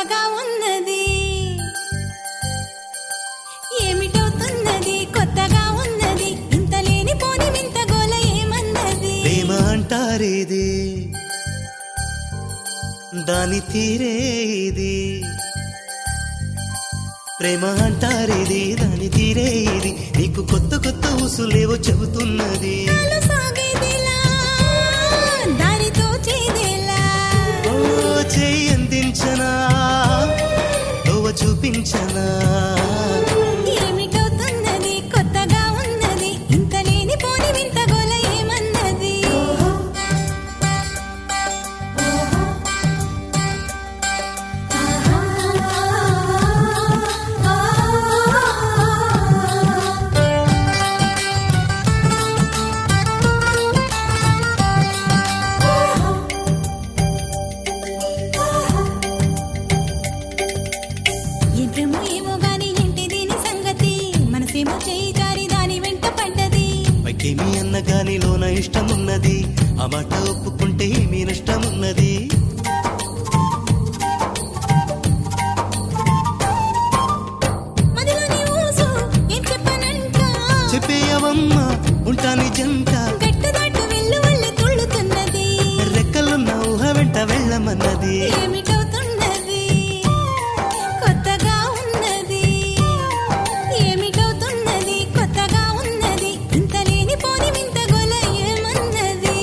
కొత్తగా ఉన్నది ఏమిటవుతున్నది కొత్తగా ఉన్నది ఇంత లేని పోని వింత గోల ఏమన్నది ప్రేమ అంటారేది దాని తీరే ఇది ప్రేమ అంటారేది దాని తీరే ఇది నీకు కొత్త కొత్త ఊసులేవో చెబుతున్నది నాలో సాగేదిలా దారితో చేదేలా ఓ చేయి అందించనా ఓవ చూపించనా ఏమిటవుతున్నది కొత్తగా ఉన్నది ఇంత లేని పోని వింత గోల ఏమన్నది యంత్రము ఏమో గాని ఇంటి దీని సంగతి మనసేమో చేయి జారి దాని వెంట పడ్డది పైకేమి అన్న గాని లోన ఇష్టమున్నది ఆ మాట ఒప్పుకుంటే ఏమీ నష్టమున్నది మదిలోని ఊసు ఏం చెప్పనంట చెప్పేయవమ్మ ఉంటాని జంట గట్టు దాటు వెళ్ళు వల్లి తుళ్ళుతున్నది రెక్కలున్న ఊహ వెంట వెళ్ళమన్నది ఏమిటవుతున్నది కొత్తగా ఉన్నది ఏమిటవుతున్నది కొత్తగా ఉన్నది ఇంత లేని పోని వింత గోల ఏమన్నది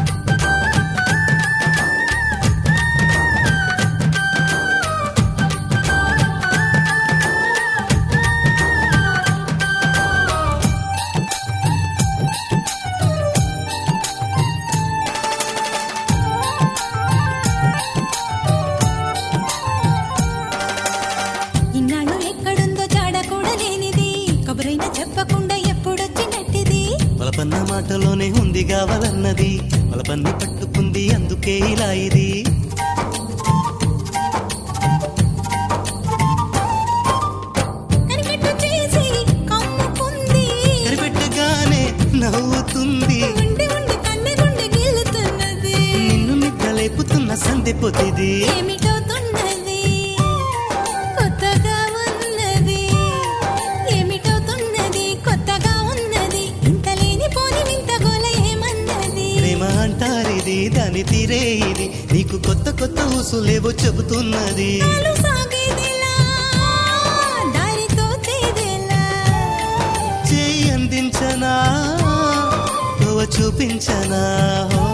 ఇన్నాళ్ళు ఎక్కడుందో చాడ కూడా లేనిది కబురైనా చెప్పకుండా ఎప్పుడొచ్చినట్టిది వలపన్న మాటలోనే ఉంది కావాలన్నది వలపన్ని పట్టుకుంది అందుకే ఇలా ఇది కనికట్టు చేసి కమ్ముకుంది కరిపెట్టగానే నవ్వుతుంది ఉండి ఉండి కన్నె గుండె గిల్లుతున్నది నిన్ను నిద్రలేపుతున్న సందె పొద్దిది ఏమిటవుతున్నది కొత్తగా ఉన్నది ఏమిటవుతున్నది కొత్తగా ఉన్నది ఇంత లేని పోని వింత గోల ఏమన్నది ప్రేమ అంటారిది దాని తీరే ఇది నీకు కొత్త కొత్త ఊసులేవో చెబుతున్నది నాలో సాగేదిలా దారితో చేదేలా చేయి అందించనా ఓ చూపించనా ఓ